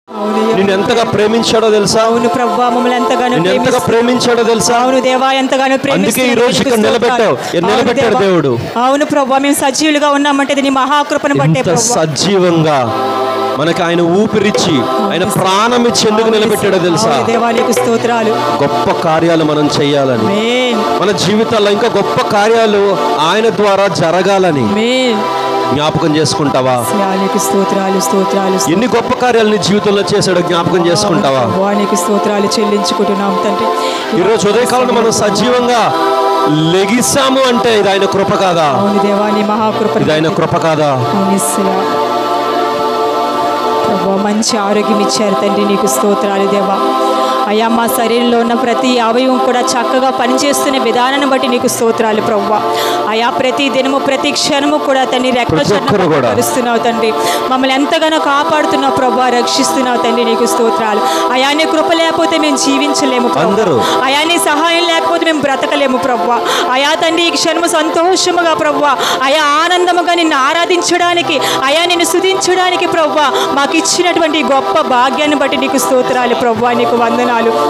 అవునయ్యా. నిన్ను ఎంతగా ప్రేమించాడో తెలుసా అవును ప్రభు మమ్మల్ని ఎంతగానో నిన్ను ఎంతగా ప్రేమిస్తున్నాడు. ప్రేమించాడో తెలుసా అవును దేవా ఎంతగానో అందుకే ఈ ప్రేమిస్తున్నాడు. రోజు ఇక్కడ నీకు నిలబెట్టావు స్తోత్రాలు. నిలబెట్టాడు అవును దేవా. దేవుడు అవును ప్రభు మేము సజీవులుగా ఉన్నామంటే ఇది నీ మహాకృపను బట్టే ఎంత ప్రభు సజీవంగా మనకి ఆయన ఊపిరిచ్చి ఆయన ప్రాణం ఇచ్చి ఎందుకు నిలబెట్టాడో తెలుసా అవును దేవా నీకు స్తోత్రాలు గొప్ప కార్యాలు మనం చేయాలని మేన్ మన జీవితాల్లో ఇంకా గొప్ప కార్యాలు ఆయన ద్వారా జరగాలని మేన్ జ్ఞాపకం చేసుకుంటావా నీకు స్తోత్రాలు స్తోత్రాలు ఎన్ని గొప్ప కార్యాలు నీ జీవితంలో చేశాడో జ్ఞాపకం చేసుకుంటావా ప్రభువా, నీకు స్తోత్రాలు చెల్లించుకుంటున్నాం తండ్రి ఈరోజు ఉదయకాలం మనం సజీవంగా లెగిసాము అంటే ఇది ఆయన కృప కాదా అవును దేవా నీ మహాకృప ఇది ఆయన కృప కాదా ప్రభు మంచి ఆరోగ్యం ఇచ్చారు తండ్రి నీకు స్తోత్రాలు దేవా అయ్యా మా శరీరంలో ఉన్న ప్రతి అవయవం కూడా చక్కగా పనిచేస్తున్న విధానాన్ని బట్టి నీకు స్తోత్రాలు ప్రభు అయా ప్రతి దినము ప్రతి క్షణము కూడా తండ్రి రెక్క ప్రతి ఒక్కరు కూడా. కరుస్తున్నావు తండ్రి మమ్మల్ని ఎంతగానో కాపాడుతున్నావు ప్రభు రక్షిస్తున్నావు తండ్రి నీకు స్తోత్రాలు అయా నీ కృప లేకపోతే మేము జీవించలేము ప్రభు అందరూ. అయా నీ సహాయం లేకపోతే మేము బ్రతకలేము ప్రభు అయా తండ్రి ఈ క్షణము సంతోషముగా ప్రభు అయా ఆనందముగా నిన్ను ఆరాధించడానికి అయా నిన్ను స్తుతించడానికి ప్రభు మాకు ఇచ్చినటువంటి ఈ గొప్ప భాగ్యాన్ని బట్టి నీకు స్తోత్రాలు ప్రభు నీకు వందనాలు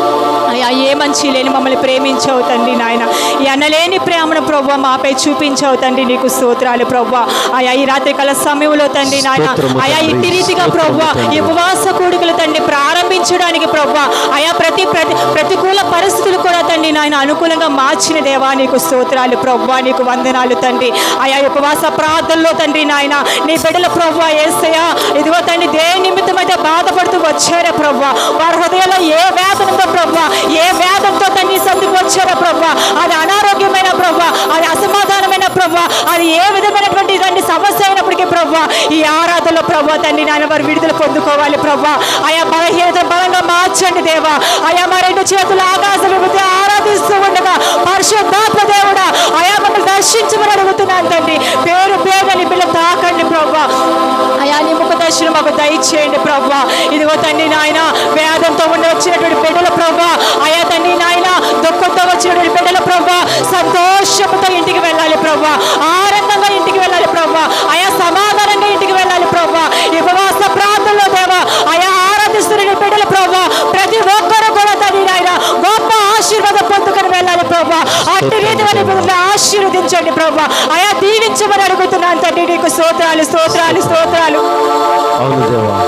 అయా ఏ మంచి లేని మమ్మల్ని ప్రేమించావు తండ్రి నాయన ఈ అన్నలేని ప్రేమను ప్రభు మాపై చూపించావు తండ్రి నీకు స్తోత్రాలు ప్రభు అయా ఈ రాత్రి కాల సమయంలో తండ్రి నాయన స్తోత్రము అయా తండ్రి. ఇట్టి రీతిగా ప్రభు స్తోత్రము ఈ ఉపవాస కూడికలు తండ్రి ప్రారంభించడానికి ప్రభు అయా ప్రతి ప్రతి ప్రతికూల పరిస్థితులు కూడా తండ్రి నాయన అనుకూలంగా మార్చిన దేవా నీకు స్తోత్రాలు ప్రభు నీకు వందనాలు తండ్రి అయా ఈ ఉపవాస ప్రార్థనలో తండ్రి నాయన నీ బిడ్డల ప్రభు ఏసయా ఇదిగో తండ్రి దే నిమిత్తం అయితే బాధపడుతూ వచ్చారా ప్రభు వారి హృదయంలో ఏ వేదనతో ప్రభు ఏ వేదంతో తండ్రి సందుకు వచ్చారా ప్రభు అది అనారోగ్యమైన ప్రభు అది అసమాధానమైన ప్రభు అది ఏ విధమైనటువంటి తండ్రి సమస్య అయినప్పటికీ ప్రభు ఈ ఆరాధనలో ప్రభు తండ్రి నాయన వారు విడుదల పొందుకోవాలి ప్రభు ఆయా బలహీనత బలంగా మార్చండి దేవా ఆయా మా రెండు చేతులు ఆకాశం విభూతి ఆరాధిస్తూ ఉండగా పరిశుద్ధాత్మ దేవుడా ఆయా మమ్మల్ని దర్శించమని అడుగుతున్నాను తండ్రి పేరు పేదని బిడ్డ తాకండి ప్రభు అయా నీ ముఖ దర్శనం మాకు దయచేయండి ప్రభు ఇదిగో తండ్రి నాయన వేదంతో ఉండి వచ్చినటువంటి బిడ్డల ప్రభు ఆయా తండ్రి నాయన దుఃఖంతో వచ్చినటువంటి బిడ్డల ప్రభు సంతోషంతో ఇంటికి వెళ్ళాలి ప్రభు ఆనందంగా ఇంటికి వెళ్ళాలి ప్రభు ఆయా సమాధానంగా ఇంటికి వెళ్ళాలి ప్రభు ఈ ఉపవాస ప్రాంతంలో దేవా ఆయా ఆరాధిస్తున్న బిడ్డల ప్రభు ప్రతి ఒక్కరు కూడా తండ్రి నాయన గొప్ప ఆశీర్వాదం పొందుకొని వెళ్ళాలి ప్రభు అట్టి రీతి వారి బిడ్డలను ఆశీర్వదించండి ప్రభు ఆయా దీవించమని అడుగుతున్నాను తండ్రి నీకు స్తోత్రాలు స్తోత్రాలు స్తోత్రాలు అవును దేవా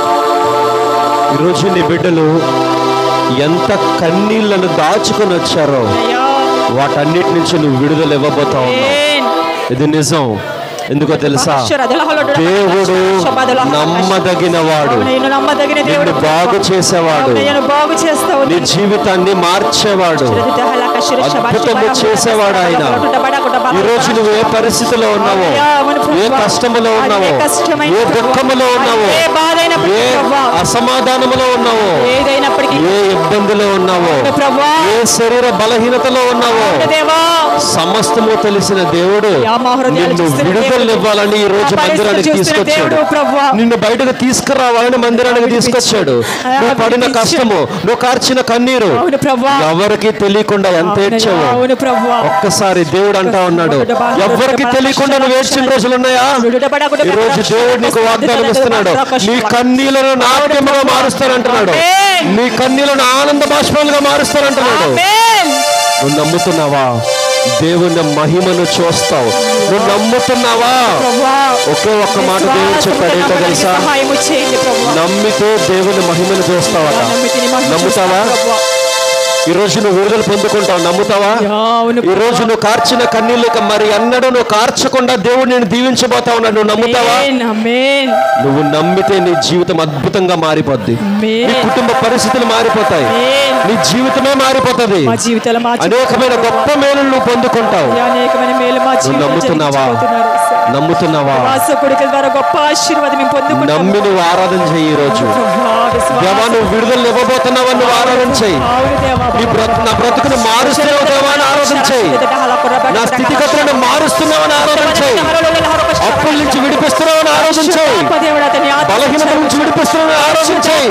ఈరోజు నీ బిడ్డలు ఎంత కన్నీళ్లను దాచుకొని వచ్చారో అయ్యా వాటన్నిటి నుంచి నువ్వు విడుదల ఇవ్వబోతావు ఆమేన్. ఇది నిజం ఎందుకో తెలుసా దేవుడు నమ్మదగిన వాడు నేను నమ్మదగిన దేవుడు నిన్ను బాగు చేసేవాడు నేను బాగు చేస్తావు నీ జీవితాన్ని మార్చేవాడు అద్భుతము చేసేవాడు ఆయన ఈ రోజు నువ్వు ఏ పరిస్థితిలో ఉన్నావో ఏ కష్టములో ఉన్నావో ఏ దుఃఖములో ఉన్నావో ఏ బాధైనప్పటికీ ఏ ప్రభా అసమాధానములో ఉన్నావో ఏదైనప్పటికీ ఏ ఇబ్బందిలో ఉన్నావో ప్రభా ఏ శరీర బలహీనతలో ఉన్నావో దేవా సమస్తము తెలిసిన దేవుడు యా మా హృదయాలు నిన్ను చూస్తున్న విడుదల దేవుడు. ఇవ్వాలని ఈ రోజు నా పరిస్థితి మందిరానికి చూస్తున్న తీసుకొచ్చాడు దేవుడు ప్రభువా. నిన్ను బయటకు తీసుకురావాలని మందిరానికి తీసుకొచ్చాడు అయా, నువ్వు పడిన విడిపించు. కష్టము నువ్వు కార్చిన కన్నీరు అవును ప్రభా ఎవరికి తెలియకుండా ఎంత ఏడ్చావు అవును ప్రభా ఒక్కసారి దేవుడు అంటా ఉన్నాడు ఎవరికి తెలియకుండా నువ్వు ఏడ్చిన రోజులు ఉన్నాయా ఈ రోజు దేవుడు నీకు వాగ్దానం ఇస్తున్నాడు నీ కన్నీలను నాట్యముగా మారుస్తానంటున్నాడు నీ కన్నీలను ఆనంద బాష్పాలుగా మారుస్తానంటున్నాడు ఆమేన్. నువ్వు నమ్ముతున్నావా దేవుని మహిమను చూస్తావు నువ్వు నమ్ముతున్నావా ప్రభా ఒకే ఒక్క మాట దేవుడు చెప్పాడు ఏంటో తెలుసా సహాయము చేయండి ప్రభా నమ్మితే దేవుని మహిమను చూస్తావట నమ్మితే నీ మహిమ నమ్ముతావా చూస్తాను ప్రభా. ఈ రోజు నువ్వు విడుదల పొందుకుంటావు నమ్ముతావా యా, అవును ఈ రోజు నువ్వు కార్చిన కన్నీళ్ళకి మరి అన్నడు నువ్వు కార్చకుండా దేవుడు నేను దీవించబోతా ఉన్నాడు నువ్వు నమ్ముతావా ఆమేన్, ఆమేన్, నువ్వు నమ్మితే నీ జీవితం అద్భుతంగా మారిపోద్ది నీ ఆమేన్, కుటుంబ పరిస్థితులు మారిపోతాయి ఆమేన్. నీ జీవితమే మారిపోతుంది మా జీవితాలు మా అనేకమైన గొప్ప మేలు నువ్వు పొందుకుంటావు అనేకమైన మేలు మా జీవితంలో నమ్ముతున్నావా? జరిగించబోతున్నారు యేసయ్య. నమ్ముతున్నావా వాస కొడుకుల ద్వారా గొప్ప ఆశీర్వాదం మేము పొందుకుంటాము నమ్మి నువ్వు ఆరాధన చేయి ఈ రోజు ప్రభా, విశ్వాసం. దేవా నువ్వు విడుదల ఇవ్వబోతున్నావా నువ్వు ఆరాధన చేయి అవును దేవా, నీ బ్రతు నా బ్రతుకును మారుస్తున్నావు దేవా అని ఆరాధన చేయి నా స్థితిగతులను మారుస్తున్నావని ఆరాధన చేయి అప్పుల నుంచి విడిపిస్తున్నావని ఆరాధన చేయి బలహీనత నుంచి విడిపిస్తున్నావని ఆరాధన చేయి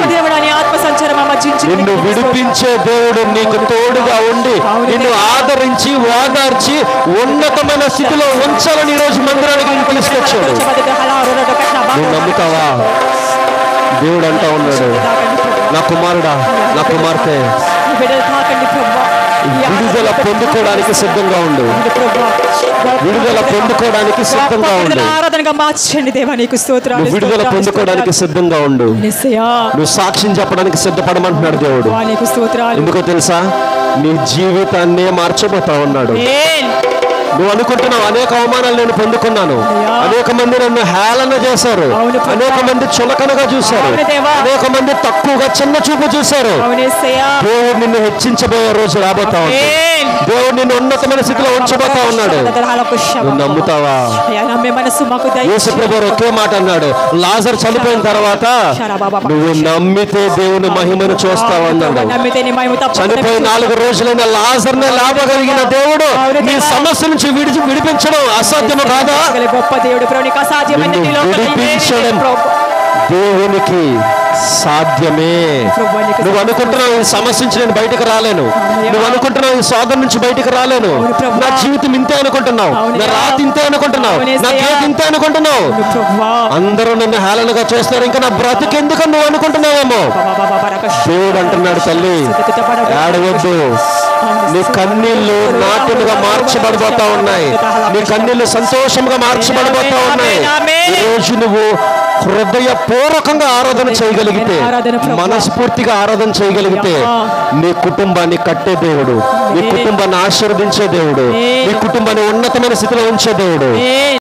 నిన్ను విడిపించే దేవుడు నీకు తోడుగా ఉండి నిన్ను ఆదరించి ఓదార్చి ఉన్నతమైన స్థితిలో ఉంచాలని ఈ రోజు మందిరానికి నిన్ను తీసుకొచ్చాడు నువ్వు నమ్ముతావా దేవుడు అంటా ఉన్నాడు నా కుమారుడా నా కుమార్తె ఈ బిడ్డలు తాకండి ప్రభా ఈ విడుదల ఆరాధన పొందుకోవడానికి సిద్ధంగా ఉండు తాకండి ప్రభా. విడుదల పొందుకోవడానికి సిద్ధంగా గొప్ప ఉండు విడుదల ఆరాధనగా మార్చండి దేవా నీకు స్తోత్రాలు నువ్వు విడుదల స్తోత్రాలు, పొందుకోవడానికి స్తోత్రాలు. సిద్ధంగా ఉండు యేసయ్యా, నువ్వు సాక్ష్యం చెప్పడానికి సిద్ధపడమంటున్నాడు దేవుడు దేవా నీకు స్తోత్రాలు ఎందుకో తెలుసా నీ జీవితాన్నే మార్చబోతా ఉన్నాడు ఆమేన్. నువ్వు అనుకుంటున్నావు అనేక అవమానాలు నేను పొందుకున్నాను అయ్యా. అనేక మంది నన్ను హేళన చేశారు అవును ప్రభా. అనేక మంది చులకనగా చూశారు అవును దేవా. అనేక మంది తక్కువగా చిన్న చూపు చూశారు అవును యేసయ్యా. దేవుడు నిన్ను హెచ్చించబోయే రోజు రాబోతా ఉంది ఆమేన్. దేవుడు నిన్ను ఉన్నతమైన స్థితిలో ఉంచబోతా ఉన్నాడు నువ్వు నమ్ముతావా అయ్యా, నమ్మే మనసు మాకు యేసు దయచేయి. ప్రభు ఒకే మాట అన్నాడు లాజర్ చనిపోయిన తర్వాత నువ్వు నమ్మితే దేవుని మహిమను చూస్తావు అన్నాడు నమ్మితే నీ మహిమ తప్పకుండా చనిపోయి నాలుగు రోజులైన లాజర్నే లాభగలిగిన దేవుడు నీ సమస్య నుంచి విడిచి విడిపించడం అసాధ్యము కాదా చూడగలిగే గొప్ప దేవుడు ప్రభు నీకు అసాధ్యమైన నిన్ను నీలో ఒకటి ఏమీ లేదు విడిపించడం ప్రభు. దేవునికి సాధ్యమే ప్రభు నీకు నువ్వు అనుకుంటున్నావు ఈ సమస్య నుంచి నేను బయటకు రాలేను నువ్వు అనుకుంటున్నావు ఈ సోదరు నుంచి బయటకు రాలేను అవును ప్రభు. నా జీవితం ఇంతే అనుకుంటున్నావు అవును నా దేవా. రాతి ఇంతే అనుకుంటున్నావు అవును నా యేసయ్యా. గేట్ ఇంతే అనుకుంటున్నావు అవును ప్రభువా. అందరూ నన్ను హేళనగా చేస్తున్నారు ఇంకా నా బ్రతికెందుకు నువ్వు అనుకుంటున్నావేమో బాబా బాబా బరక దేవుడు అంటున్నాడు తల్లి ఏడవద్దు నీ కన్నీళ్లు నాట్యముగా మార్చబడిపోతా ఉన్నాయి నీ కన్నీళ్లు సంతోషంగా మార్చబడిపోతా ఉన్నాయి ఈ రోజు నువ్వు హృదయపూర్వకంగా ఆరాధన చేయగలిగితే ఆరాధన ప్రభు. మనస్ఫూర్తిగా ఆరాధన చేయగలిగితే నీ కుటుంబాన్ని కట్టే దేవుడు నీ కుటుంబాన్ని ఆశీర్వదించే దేవుడు నీ కుటుంబాన్ని ఉన్నతమైన స్థితిలో ఉంచే దేవుడు ఆమేన్.